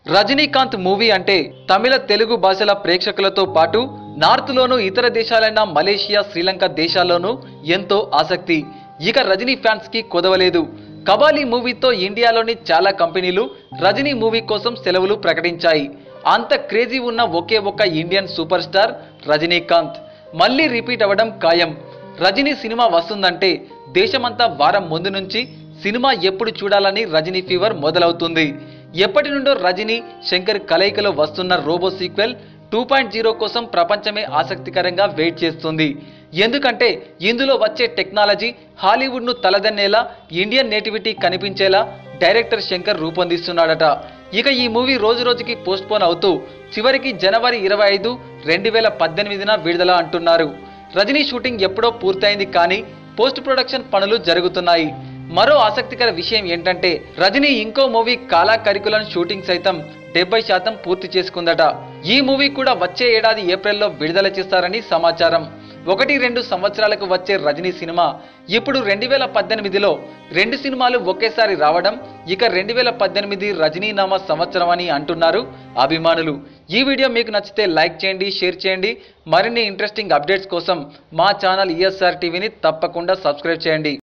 Rajinikanth movie అంటే తమిళ తెలుగు భాషల ప్రేక్షకులతో పాటు నార్త్లోనూ ఇతర దేశాలైన మలేషియా శ్రీలంక దేశాల్లోనూ ఎంతో ఆసక్తి ఇక రజనీ ఫ్యాన్స్ కి కొదవలేదు కబాలీ మూవీతో ఇండియాలోని చాలా కంపెనీలు రజనీ మూవీ కోసం సెలవులు ప్రకటించాయి అంత క్రేజీ ఉన్న ఒకే ఒక్క ఇండియన్ సూపర్ స్టార్ రజనీకాంత్ మళ్ళీ రిపీట్ అవ్వడం ఖాయం రజనీ సినిమా వస్తుందంటే దేశమంతా వారం ముందు నుంచి సినిమా ఎప్పుడు చూడాలని రజనీ ఫీవర్ మొదలవుతుంది ఎప్పటి నుండో రజనీ శంకర్ కలయికలో వస్తున్న Robo sequel two point zero కోసం ప్రపంచమే ఆసక్తికరంగా వెయిట్ చేస్తుంది ఎందుకంటే ఇందులో వచ్చే టెక్నాలజీ హాలీవుడ్ను తలదన్నేలా ఇండియన్ నేటివిటీ కనిపించేలా డైరెక్టర్ శంకర్ రూపొందిస్తున్నాడట ఇక ఈ మూవీ రోజు రోజుకి పోస్ట్ పోన్ అవుతూ చివరికి జనవరి ఇరవై ఐదు రెండు వేల పద్దెనిమిదిన విడుదల అంటున్నారు రజనీ షూటింగ్ ఎప్పుడో పూర్తయింది కానీ పోస్ట్ ప్రొడక్షన్ పనులు జరుగుతున్నాయి మరో ఆసక్తికర విషయం ఏంటంటే రజనీ ఇంకో మూవీ కాలా కరికులన్ షూటింగ్ సైతం డెబ్బై శాతం పూర్తి చేసుకుందట ఈ మూవీ కూడా వచ్చే ఏడాది ఏప్రిల్లో విడుదల చేస్తారని సమాచారం ఒకటి రెండు సంవత్సరాలకు వచ్చే రజనీ సినిమా ఇప్పుడు రెండు వేల పద్దెనిమిదిలో రెండు సినిమాలు ఒకేసారి రావడం ఇక రెండు వేల పద్దెనిమిది రజనీనామా సంవత్సరం అని అంటున్నారు అభిమానులు ఈ వీడియో మీకు నచ్చితే లైక్ చేయండి షేర్ చేయండి మరిన్ని ఇంట్రెస్టింగ్ అప్డేట్స్ కోసం మా ఛానల్ ఈఎస్ఆర్ టీవీని తప్పకుండా సబ్స్క్రైబ్ చేయండి